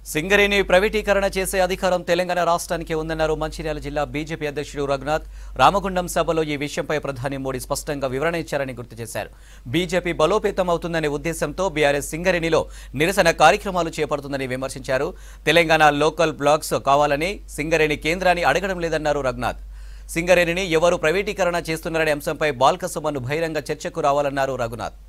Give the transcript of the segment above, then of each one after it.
సింగరేణి ప్రైవేటీకరణ చేసే అధికారం తెలంగాణ రాష్ట్రానికి ఉందన్నారు మంచిర్యాల జిల్లా బీజేపీ అధ్యక్షుడు రఘునాథ్ రామగుండం సభలో ఈ విషయంపై ప్రధాని మోడీ స్పష్టంగా వివరణ ఇచ్చారని గుర్తు చేశారు బీజేపీ బలోపేతం అవుతుందనే ఉద్దేశంతో బీఆర్ఎస్ సింగరేణిలో నిరసన కార్యక్రమాలు చేపడుతుందని విమర్శించారు తెలంగాణ లోకల్ బ్లాక్స్ కావాలని సింగరేణి కేంద్రాన్ని అడగడం లేదన్నారు రఘునాథ్ సింగరేణిని ఎవరు ప్రైవేటీకరణ చేస్తున్నారనే అంశంపై బాల్కసుమన్ను బహిరంగ చర్చకు రావాలన్నారు రఘునాథ్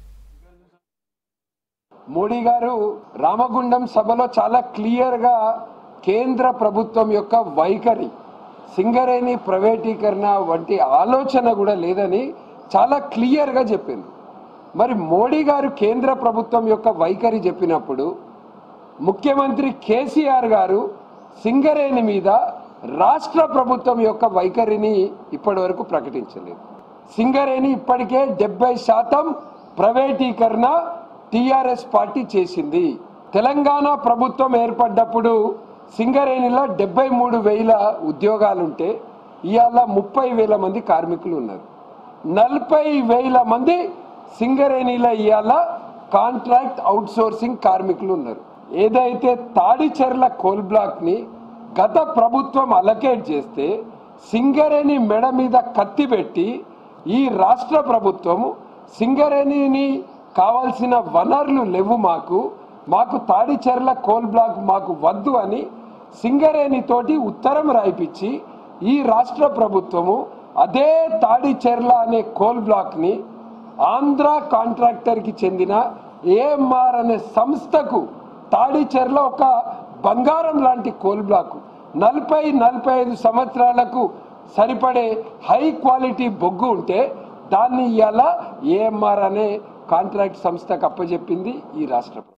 మోడీ గారు రామగుండం సభలో చాలా క్లియర్ గా కేంద్ర ప్రభుత్వం యొక్క వైఖరి సింగరేణి ప్రైవేటీకరణ వంటి ఆలోచన కూడా లేదని చాలా క్లియర్ గా చెప్పింది మరి మోడీ గారు కేంద్ర ప్రభుత్వం యొక్క వైఖరి చెప్పినప్పుడు ముఖ్యమంత్రి కేసీఆర్ గారు సింగరేణి మీద రాష్ట్ర ప్రభుత్వం యొక్క వైఖరిని ఇప్పటి వరకు ప్రకటించలేదు సింగరేణి ఇప్పటికే డెబ్బై శాతం ప్రైవేటీకరణ టిఆర్ఎస్ పార్టీ చేసింది తెలంగాణ ప్రభుత్వం ఏర్పడ్డప్పుడు సింగరేణిలో డెబ్బై మూడు వేల ఉద్యోగాలుంటే ఇవాళ ముప్పై వేల మంది కార్మికులు ఉన్నారు నలభై వేల మంది సింగరేణిలో ఇవాళ కాంట్రాక్ట్ అవుట్ సోర్సింగ్ కార్మికులు ఉన్నారు ఏదైతే తాడిచెర్ల కోల్ బ్లాక్ ని గత ప్రభుత్వం అలకేట్ చేస్తే సింగరేణి మెడ మీద కత్తి పెట్టి ఈ రాష్ట్ర ప్రభుత్వం సింగరేణిని కావాల్సిన వనరులు లేవు మాకు మాకు తాడిచెర్ల కోల్ బ్లాక్ మాకు వద్దు అని సింగరేణి తోటి ఉత్తరం రాయిపించి ఈ రాష్ట్ర ప్రభుత్వము అదే తాడిచెర్ల అనే కోల్ బ్లాక్ ని ఆంధ్ర కాంట్రాక్టర్ కి చెందిన ఏఎంఆర్ అనే సంస్థకు తాడిచెర్ల ఒక బంగారం లాంటి కోల్ బ్లాక్ నలభై నలభై ఐదు సంవత్సరాలకు సరిపడే హై క్వాలిటీ బొగ్గు ఉంటే దాన్ని ఇవాళ ఏఎంఆర్ అనే కాంట్రాక్ట్ సంస్థకు అప్పచెప్పింది ఈ రాష్ట్ర ప్రభుత్వం